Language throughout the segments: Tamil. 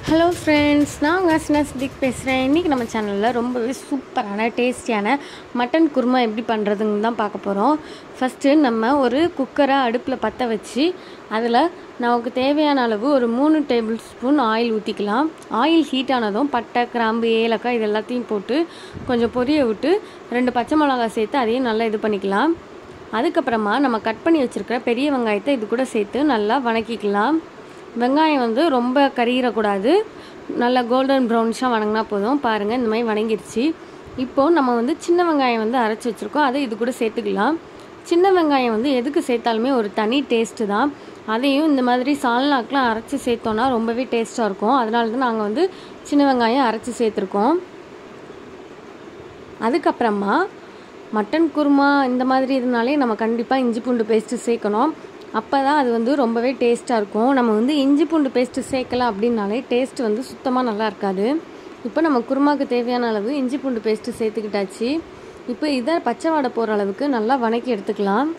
ஹலோ ஃப்ரெண்ட்ஸ் நான் உங்கள் அஸ்னா சித்திக் பேசுகிறேன் இன்றைக்கி நம்ம சேனலில் ரொம்பவே சூப்பரான டேஸ்டியான மட்டன் குருமா எப்படி பண்ணுறதுன்னு தான் பார்க்க போகிறோம் ஃபஸ்ட்டு நம்ம ஒரு குக்கரை அடுப்பில் பற்ற வச்சு அதில் நமக்கு தேவையான அளவு ஒரு மூணு டேபிள் ஸ்பூன் ஆயில் ஊற்றிக்கலாம் ஆயில் ஹீட் ஆனதும் பட்டை கிராம்பு ஏலக்காய் இது எல்லாத்தையும் போட்டு கொஞ்சம் பொரிய விட்டு ரெண்டு பச்சை மிளகாய் சேர்த்து அதையும் நல்லா இது பண்ணிக்கலாம் அதுக்கப்புறமா நம்ம கட் பண்ணி வச்சுருக்கிற பெரிய வெங்காயத்தை இது கூட சேர்த்து நல்லா வணக்கிக்கலாம் வெங்காயம் வந்து ரொம்ப கரியிடக்கூடாது நல்லா கோல்டன் ப்ரௌனிஷாக வணங்கினா போதும் பாருங்கள் இந்த மாதிரி வணங்கிருச்சு இப்போது நம்ம வந்து சின்ன வெங்காயம் வந்து அரைச்சி வச்சுருக்கோம் அதை இது கூட சேர்த்துக்கலாம் சின்ன வெங்காயம் வந்து எதுக்கு சேர்த்தாலுமே ஒரு தனி டேஸ்ட்டு தான் அதையும் இந்த மாதிரி சால்னாக்கெலாம் அரைச்சி சேர்த்தோன்னா ரொம்பவே டேஸ்ட்டாக இருக்கும் அதனால தான் நாங்கள் வந்து சின்ன வெங்காயம் அரைச்சி சேர்த்துருக்கோம் அதுக்கப்புறமா மட்டன் குருமா இந்த மாதிரி இதனாலே நம்ம கண்டிப்பாக இஞ்சி பூண்டு பேஸ்ட்டு சேர்க்கணும் அப்போ தான் அது வந்து ரொம்பவே டேஸ்ட்டாக இருக்கும் நம்ம வந்து இஞ்சி பூண்டு பேஸ்ட்டு சேர்க்கல அப்படின்னாலே டேஸ்ட் வந்து சுத்தமாக நல்லா இருக்காது இப்போ நம்ம குருமாவுக்கு தேவையான அளவு இஞ்சி பூண்டு பேஸ்ட்டு சேர்த்துக்கிட்டாச்சு இப்போ இதை பச்சை வாடை போகிற அளவுக்கு நல்லா வணக்கி எடுத்துக்கலாம்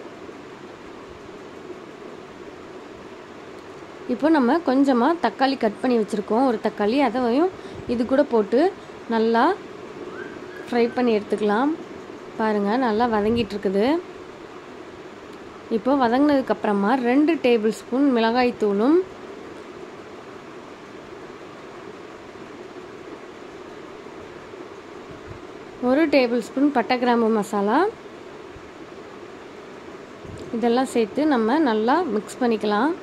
இப்போ நம்ம கொஞ்சமாக தக்காளி கட் பண்ணி வச்சுருக்கோம் ஒரு தக்காளி அதையும் இது கூட போட்டு நல்லா ஃப்ரை பண்ணி எடுத்துக்கலாம் பாருங்கள் நல்லா வதங்கிட்டு இருக்குது இப்போ வதங்கினதுக்கப்புறமா ரெண்டு டேபிள் ஸ்பூன் மிளகாய் தூளும் ஒரு டேபிள் ஸ்பூன் பட்டை கிராம்பு மசாலா இதெல்லாம் சேர்த்து நம்ம நல்லா மிக்ஸ் பண்ணிக்கலாம்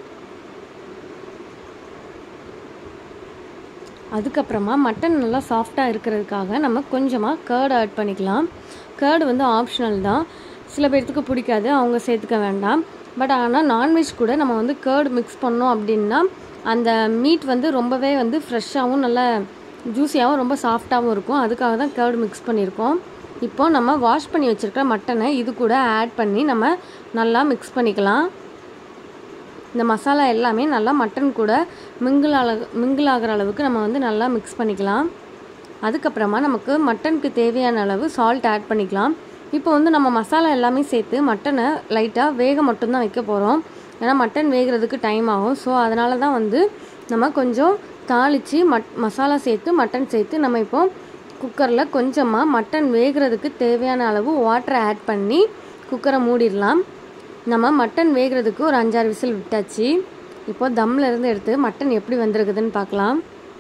அதுக்கப்புறமா மட்டன் நல்லா சாஃப்டாக இருக்கிறதுக்காக நம்ம கொஞ்சமாக கேர்டு ஆட் பண்ணிக்கலாம் கேர்டு வந்து ஆப்ஷனல் தான் சில பேர்த்துக்கு பிடிக்காது அவங்க சேர்த்துக்க வேண்டாம் பட் ஆனால் நான்வெஜ் கூட நம்ம வந்து கேர்டு மிக்ஸ் பண்ணோம் அப்படின்னா அந்த மீட் வந்து ரொம்பவே வந்து ஃப்ரெஷ்ஷாகவும் நல்ல ஜூஸியாகவும் ரொம்ப சாஃப்டாகவும் இருக்கும் அதுக்காக தான் கேர்டு மிக்ஸ் பண்ணியிருக்கோம் இப்போ நம்ம வாஷ் பண்ணி வச்சுருக்கிற மட்டனை இது கூட ஆட் பண்ணி நம்ம நல்லா மிக்ஸ் பண்ணிக்கலாம் இந்த மசாலா எல்லாமே நல்லா மட்டன் கூட மிங்கிள் அளவு மிங்கிள் ஆகிற அளவுக்கு நம்ம வந்து நல்லா மிக்ஸ் பண்ணிக்கலாம் அதுக்கப்புறமா நமக்கு மட்டனுக்கு தேவையான அளவு சால்ட் ஆட் பண்ணிக்கலாம் இப்போ வந்து நம்ம மசாலா எல்லாமே சேர்த்து மட்டனை லைட்டாக வேக மட்டும்தான் வைக்க போகிறோம் ஏன்னா மட்டன் வேகிறதுக்கு டைம் ஆகும் ஸோ அதனால தான் வந்து நம்ம கொஞ்சம் தாளித்து மட் மசாலா சேர்த்து மட்டன் சேர்த்து நம்ம இப்போ குக்கரில் கொஞ்சமாக மட்டன் வேகிறதுக்கு தேவையான அளவு வாட்டரை ஆட் பண்ணி குக்கரை மூடிடலாம் நம்ம மட்டன் வேகிறதுக்கு ஒரு அஞ்சாறு விசில் விட்டாச்சு இப்போ தம்மில் இருந்து எடுத்து மட்டன் எப்படி வந்திருக்குதுன்னு பார்க்கலாம்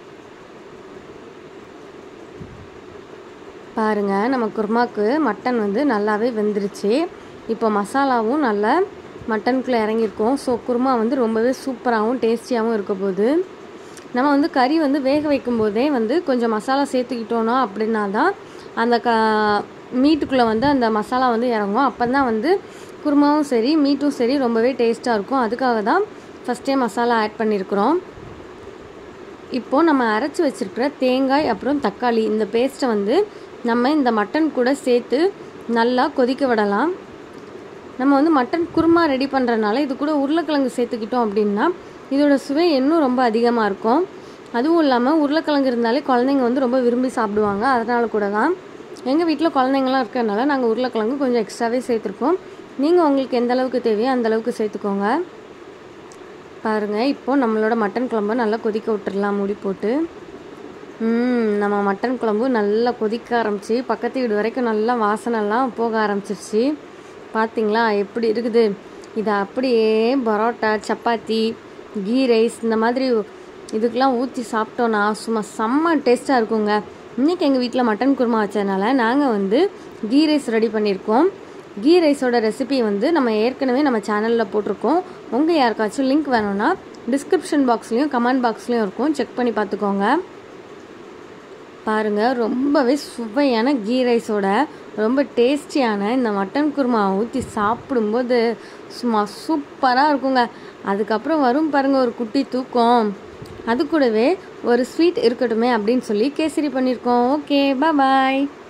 பாருங்கள் நம்ம குருமாக்கு மட்டன் வந்து நல்லாவே வெந்துருச்சு இப்போ மசாலாவும் நல்லா மட்டனுக்குள்ளே இறங்கியிருக்கோம் ஸோ குருமா வந்து ரொம்பவே சூப்பராகவும் டேஸ்டியாகவும் இருக்க போகுது நம்ம வந்து கறி வந்து வேக வைக்கும் போதே வந்து கொஞ்சம் மசாலா சேர்த்துக்கிட்டோன்னா அப்படின்னா தான் அந்த க மீட்டுக்குள்ளே வந்து அந்த மசாலா வந்து இறங்கும் அப்போ தான் வந்து குருமாவும் சரி மீட்டும் சரி ரொம்பவே டேஸ்ட்டாக இருக்கும் அதுக்காக தான் ஃபஸ்ட்டே மசாலா ஆட் பண்ணியிருக்கிறோம் இப்போது நம்ம அரைச்சி வச்சுருக்கிற தேங்காய் அப்புறம் தக்காளி இந்த பேஸ்ட்டை வந்து நம்ம இந்த மட்டன் கூட சேர்த்து நல்லா கொதிக்க விடலாம் நம்ம வந்து மட்டன் குருமா ரெடி பண்ணுறனால இது கூட உருளைக்கிழங்கு சேர்த்துக்கிட்டோம் அப்படின்னா இதோட சுவை இன்னும் ரொம்ப அதிகமாக இருக்கும் அதுவும் இல்லாமல் உருளைக்கிழங்கு இருந்தாலே குழந்தைங்க வந்து ரொம்ப விரும்பி சாப்பிடுவாங்க அதனால கூட தான் எங்கள் வீட்டில் குழந்தைங்களாம் இருக்கிறதுனால நாங்கள் உருளைக்கிழங்கு கொஞ்சம் எக்ஸ்ட்ராவே சேர்த்துருக்கோம் நீங்கள் உங்களுக்கு எந்த அளவுக்கு தேவையோ அந்த அளவுக்கு சேர்த்துக்கோங்க பாருங்கள் இப்போது நம்மளோட மட்டன் குழம்பு நல்லா கொதிக்க விட்டுடலாம் மூடி போட்டு நம்ம மட்டன் குழம்பு நல்லா கொதிக்க ஆரம்பிச்சு பக்கத்து வீடு வரைக்கும் நல்லா வாசனைலாம் போக ஆரம்பிச்சிருச்சு பார்த்தீங்களா எப்படி இருக்குது இதை அப்படியே பரோட்டா சப்பாத்தி கீ ரைஸ் இந்த மாதிரி இதுக்கெலாம் ஊற்றி சாப்பிட்டோன்னா சும்மா செம்ம டேஸ்ட்டாக இருக்குங்க இன்றைக்கி எங்கள் வீட்டில் மட்டன் குருமா வச்சதுனால நாங்கள் வந்து கீ ரைஸ் ரெடி பண்ணியிருக்கோம் கீ ரைஸோட ரெசிபி வந்து நம்ம ஏற்கனவே நம்ம சேனலில் போட்டிருக்கோம் உங்கள் யாருக்காச்சும் லிங்க் வேணும்னா டிஸ்கிரிப்ஷன் பாக்ஸ்லேயும் கமெண்ட் பாக்ஸ்லேயும் இருக்கும் செக் பண்ணி பார்த்துக்கோங்க பாருங்கள் ரொம்பவே சுவையான கீ ரைஸோட ரொம்ப டேஸ்டியான இந்த மட்டன் குருமா ஊற்றி சாப்பிடும்போது சும்மா சூப்பராக இருக்குங்க அதுக்கப்புறம் வரும் பாருங்கள் ஒரு குட்டி தூக்கம் அது கூடவே ஒரு ஸ்வீட் இருக்கட்டுமே அப்படின்னு சொல்லி கேசரி பண்ணியிருக்கோம் ஓகே பாய்